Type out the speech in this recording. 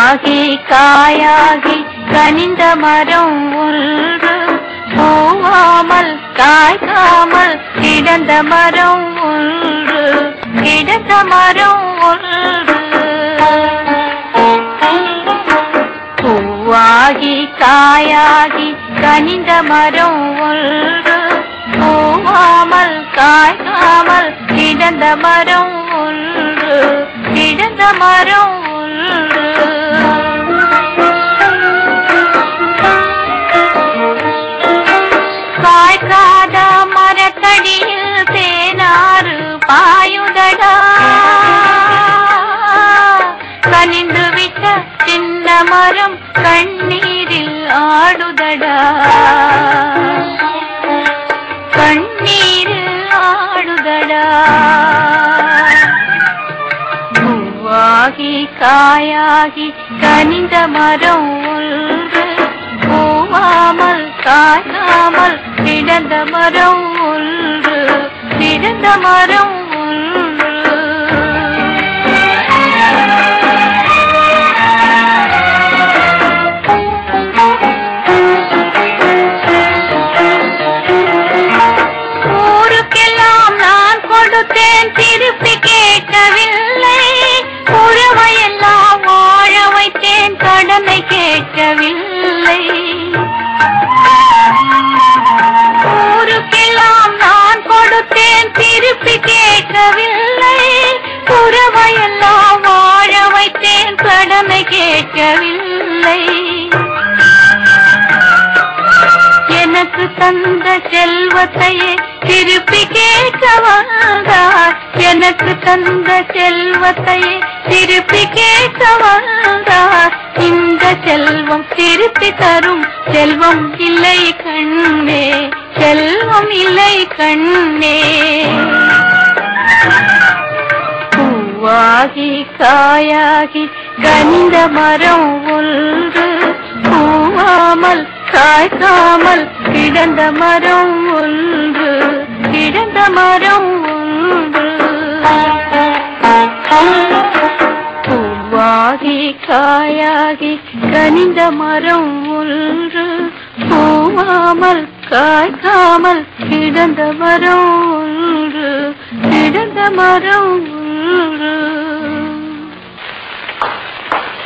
பூவாகி காயாகி கனிந்த மரம் ஒன்று பூவாமல் காய்க்காமல் கிடந்த மரம் ஒன்று கிடந்த மரம் ஒன்று பூவாகி காயாகி கனிந்த மரம் ஒன்று பூவாமல் காய்க்காமல் கிடந்த மரம் ஒன்று கிடந்த மரம் ஒன்று காய்க்காத மரத்தடியில் தேனாறு பாயுதடா கனிந்து விட்ட சின்ன மரம் கண்ணீரில் ஆடுதடா கண்ணீரில் ஆடுதடா பூவாகி காயாகி கனிந்த மரம் ஒன்று பூவாமல் காய்க்காமல் கிடந்த மரம் ஒன்று கிடந்த மரம் ஒன்று ஊருக்கெல்லாம் நான் கொடுத்தேன் திருப்பி கேட்கவில்லை உறவையெல்லாம் வாழ வைத்தேன் கடனை கேட்கவில்லை ஊருக்கெல்லாம் நான் கொடுத்தேன் திருப்பி கேட்கவில்லை உறவையெல்லாம் வாழ வைத்தேன் கடனை கேட்கவில்லை எனக்கு தந்த செல்வத்தையே திருப்பி கேட்க வந்தார் எனக்கு தந்த செல்வத்தையே திருப்பி கேட்க வந்தார் இந்த செல்வம் திருப்பி தரும் செல்வம் இல்லை கண்ணே செல்வம் இல்லை கண்ணே பூவாகி காயாகி கனிந்த மரம் ஒன்று பூவாமல் காய்க்காமல் கிடந்த மரம் ஒன்று கிடந்த மரம் ஒன்று பூவாகி காயாகி கனிந்த மரம் ஒன்று பூவாமல் காய்க்காமல் கிடந்த மரம் ஒன்று கிடந்த மரம் ஒன்று